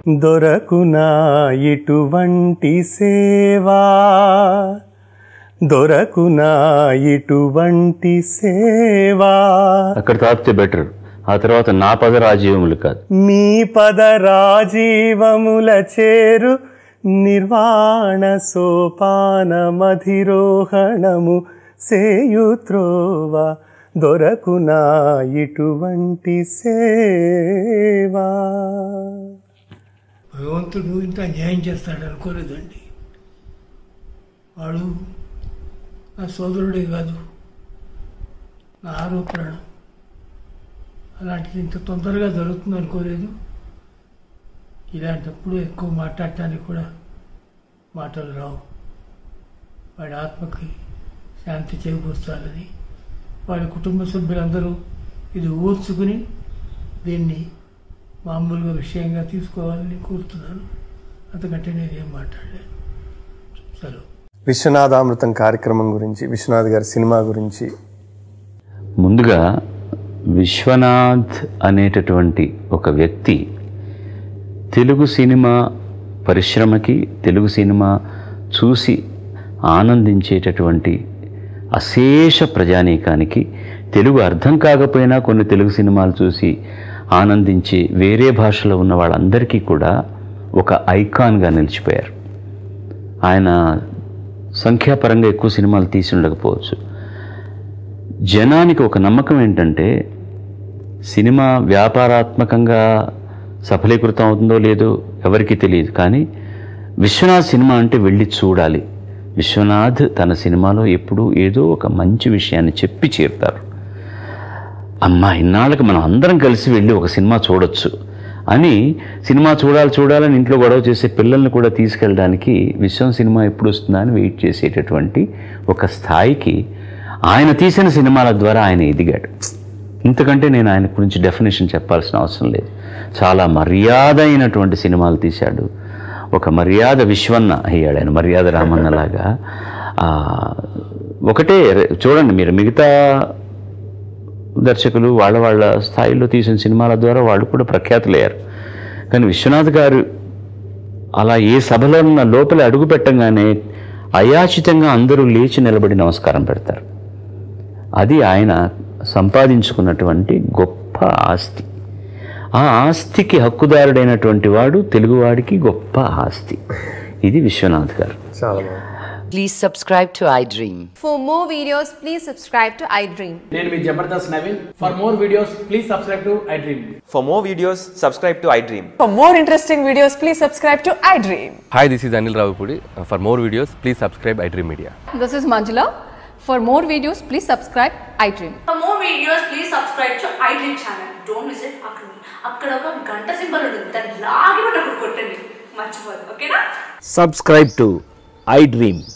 దొరకునా ఇటువంటి సేవా దొరకునా ఇటువంటి సేవా అక్కడ తాపితే బెటర్ ఆ తర్వాత నా పద రాజీవములు కాదు మీ పద రాజీవముల చేరు నిర్వాణ సోపాన మధిరోహణము సేయుత్రోవ దొరకునా ఇటువంటి సేవా భగవంతుడు ఇంత న్యాయం చేస్తాడు అనుకోలేదండి వాడు నా సోదరుడే కాదు నా ఆరో ప్రాణం అలాంటిది ఇంత తొందరగా జరుగుతుంది అనుకోలేదు ఇలాంటప్పుడు ఎక్కువ మాట్లాడటానికి కూడా మాటలు రావు వాడి ఆత్మకి శాంతి చేకూర్చాలని వాడి కుటుంబ సభ్యులందరూ ఇది ఊర్చుకుని దీన్ని మామూలుగా విషయంగా తీసుకోవాలని కోరుతున్నాను అంతకంటే నేనేం మాట్లాడలేను సెలవు విశ్వనాథామృతం కార్యక్రమం గురించి విశ్వనాథ్ గారి సినిమా గురించి ముందుగా విశ్వనాథ్ అనేటటువంటి ఒక వ్యక్తి తెలుగు సినిమా పరిశ్రమకి తెలుగు సినిమా చూసి ఆనందించేటటువంటి అశేష ప్రజానీకానికి తెలుగు అర్థం కాకపోయినా కొన్ని తెలుగు సినిమాలు చూసి ఆనందించి వేరే భాషలో ఉన్న వాళ్ళందరికీ కూడా ఒక ఐకాన్గా నిలిచిపోయారు ఆయన సంఖ్యాపరంగా ఎక్కువ సినిమాలు తీసి ఉండకపోవచ్చు జనానికి ఒక నమ్మకం ఏంటంటే సినిమా వ్యాపారాత్మకంగా సఫలీకృతం అవుతుందో లేదో ఎవరికీ తెలియదు కానీ విశ్వనాథ్ సినిమా అంటే వెళ్ళి చూడాలి విశ్వనాథ్ తన సినిమాలో ఎప్పుడూ ఏదో ఒక మంచి విషయాన్ని చెప్పి చేరుతారు అమ్మా ఇన్నాళ్ళకి మనం అందరం కలిసి వెళ్ళి ఒక సినిమా చూడొచ్చు అని సినిమా చూడాలి చూడాలని ఇంట్లో గొడవ చేసే పిల్లల్ని కూడా తీసుకెళ్ళడానికి విశ్వం సినిమా ఎప్పుడు వస్తుందా అని వెయిట్ చేసేటటువంటి ఒక స్థాయికి ఆయన తీసిన సినిమాల ద్వారా ఆయన ఎదిగాడు ఇంతకంటే నేను ఆయన గురించి డెఫినేషన్ చెప్పాల్సిన అవసరం లేదు చాలా మర్యాద అయినటువంటి సినిమాలు తీశాడు ఒక మర్యాద విశ్వన్న అయ్యాడు ఆయన మర్యాద రామన్నలాగా ఆ, ఒకటే చూడండి మీరు మిగతా దర్శకులు వాళ్ళ వాళ్ళ స్థాయిలో తీసిన సినిమాల ద్వారా వాళ్ళు కూడా ప్రఖ్యాతులయ్యారు కానీ విశ్వనాథ్ గారు అలా ఏ సభలో ఉన్న లోపల అడుగు పెట్టంగానే అయాచితంగా అందరూ లేచి నిలబడి నమస్కారం పెడతారు అది ఆయన సంపాదించుకున్నటువంటి గొప్ప ఆస్తి ఆ ఆస్తికి హక్కుదారుడైనటువంటి వాడు తెలుగువాడికి గొప్ప ఆస్తి ఇది విశ్వనాథ్ గారు చాలా బాగుంది Please subscribe to iDream. For more videos, please subscribe to iDream. నేను మీ Jabardasth Naveen for more videos please subscribe to iDream For more videos, subscribe to iDream. For more interesting videos, please subscribe to iDream. Hi, this is Anil Ravipudi. Uh, For more videos, please subscribe iDream Media. This is Manjula. For more videos, please subscribe iDream. For more videos, please subscribe to iDream channel. Don't miss it. అక్కడ అక్కడ ఒక గంట symbol ఉంటుంది దాన్ని లాగి పట్టి అక్కడ కొట్టండి మర్చిపోదు ఓకేనా subscribe to iDream.